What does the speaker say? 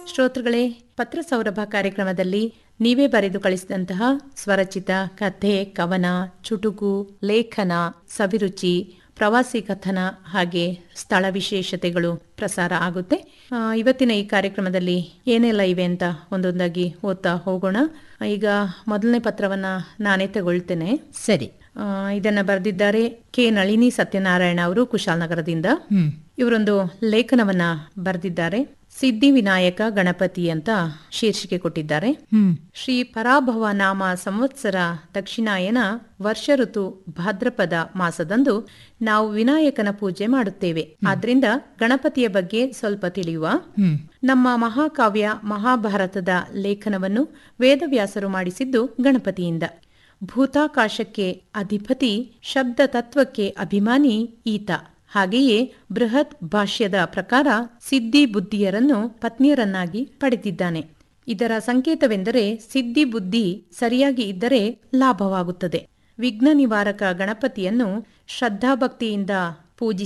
ಶ್ರೋತೃಗಳೇ ಪತ್ರ ಸೌರಭ ಕಾರ್ಯಕ್ರಮದಲ್ಲಿ ನೀವೇ ಬರೆದು ಕಳಿಸಿದಂತಹ ಸ್ವರಚಿತ ಕಥೆ ಕವನ ಚುಟುಕು ಲೇಖನ ಸವಿರುಚಿ ಪ್ರವಾಸಿ ಕಥನ ಹಾಗೆ ಸ್ಥಳ ವಿಶೇಷತೆಗಳು ಪ್ರಸಾರ ಆಗುತ್ತೆ ಆ, ಇವತ್ತಿನ ಈ ಕಾರ್ಯಕ್ರಮದಲ್ಲಿ ಏನೆಲ್ಲ ಇವೆ ಅಂತ ಒಂದೊಂದಾಗಿ ಓದ್ತಾ ಹೋಗೋಣ ಈಗ ಮೊದಲನೇ ಪತ್ರವನ್ನ ನಾನೇ ತಗೊಳ್ತೇನೆ ಸರಿ ಆ, ಇದನ್ನ ಬರೆದಿದ್ದಾರೆ ಕೆ ನಳಿನಿ ಸತ್ಯನಾರಾಯಣ ಅವರು ಕುಶಾಲನಗರದಿಂದ ಹ್ಮ್ ಇವರೊಂದು ಲೇಖನವನ್ನ ಬರೆದಿದ್ದಾರೆ ಸಿದ್ಧಿವಿನಾಯಕ ಗಣಪತಿ ಅಂತ ಶೀರ್ಷಿಕೆ ಕೊಟ್ಟಿದ್ದಾರೆ ಹ್ಮ್ ಶ್ರೀ ಪರಾಭವ ನಾಮ ಸಂವತ್ಸರ ದಕ್ಷಿಣಾಯನ ವರ್ಷ ಋತು ಭಾದ್ರಪದ ಮಾಸದಂದು ನಾವು ವಿನಾಯಕನ ಪೂಜೆ ಮಾಡುತ್ತೇವೆ ಆದ್ರಿಂದ ಗಣಪತಿಯ ಬಗ್ಗೆ ಸ್ವಲ್ಪ ತಿಳಿಯುವ ಹ್ಮ್ ನಮ್ಮ ಮಹಾಕಾವ್ಯ ಮಹಾಭಾರತದ ಲೇಖನವನ್ನು ವೇದವ್ಯಾಸರು ಮಾಡಿಸಿದ್ದು ಗಣಪತಿಯಿಂದ ಭೂತಾಕಾಶಕ್ಕೆ ಅಧಿಪತಿ ಶಬ್ದ ತತ್ವಕ್ಕೆ ಅಭಿಮಾನಿ ಈತ ಹಾಗೆಯೇ ಬೃಹತ್ ಭಾಷ್ಯದ ಪ್ರಕಾರ ಸಿದ್ಧಿ ಬುದ್ಧಿಯರನ್ನು ಪತ್ನಿಯರನ್ನಾಗಿ ಪಡೆದಿದ್ದಾನೆ ಇದರ ಸಂಕೇತವೆಂದರೆ ಸಿದ್ಧಿ ಬುದ್ಧಿ ಸರಿಯಾಗಿ ಇದ್ದರೆ ಲಾಭವಾಗುತ್ತದೆ ವಿಘ್ನ ನಿವಾರಕ ಗಣಪತಿಯನ್ನು ಶ್ರದ್ಧಾಭಕ್ತಿಯಿಂದ ಪೂಜಿಸಿ